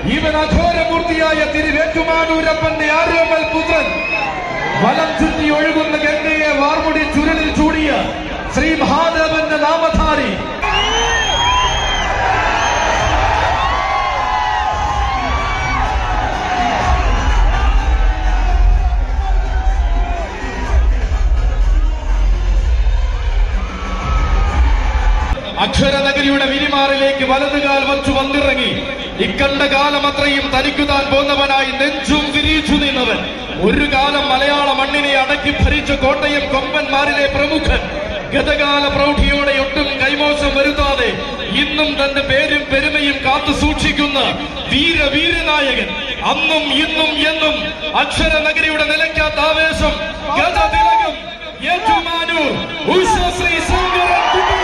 ഇവൻ അഘോരമൂർത്തിയായ തിരുവേറ്റുമാനൂരപ്പന്റെ ആരോമൽ പുത്രൻ വലം ചുറ്റി ഒഴുകുന്ന ഗംഗയെ വാർമുടി ചുരുളിൽ ചൂടിയ ശ്രീ മഹാദേവന്റെ നാമധാരി അക്ഷരനഗരിയുടെ വിരിമാറിലേക്ക് വലതുകാൽ വച്ചു വന്നിറങ്ങി ഇക്കണ്ട കാലം അത്രയും തനിക്കു താൻ പോന്നവനായി നെഞ്ചും വിരിച്ചു നിന്നവൻ ഒരു കാലം മലയാള മണ്ണിനെ അടക്കി ഭരിച്ച കോട്ടയം കൊമ്പന്മാരിലെ പ്രമുഖൻ ഗതകാല പ്രൗഢിയോടെ ഒട്ടും കൈമോശം വരുത്താതെ ഇന്നും തന്റെ പേരും പെരുമയും കാത്തു സൂക്ഷിക്കുന്ന വീര വീരനായകൻ അന്നും ഇന്നും എന്നും അക്ഷരനഗരിയുടെ നിലയ്ക്കാത്ത ആവേശം ഗതതിലകം ഏറ്റുമാനൂർ ഉഷശ്രീ ശങ്കരൻ കുട്ടി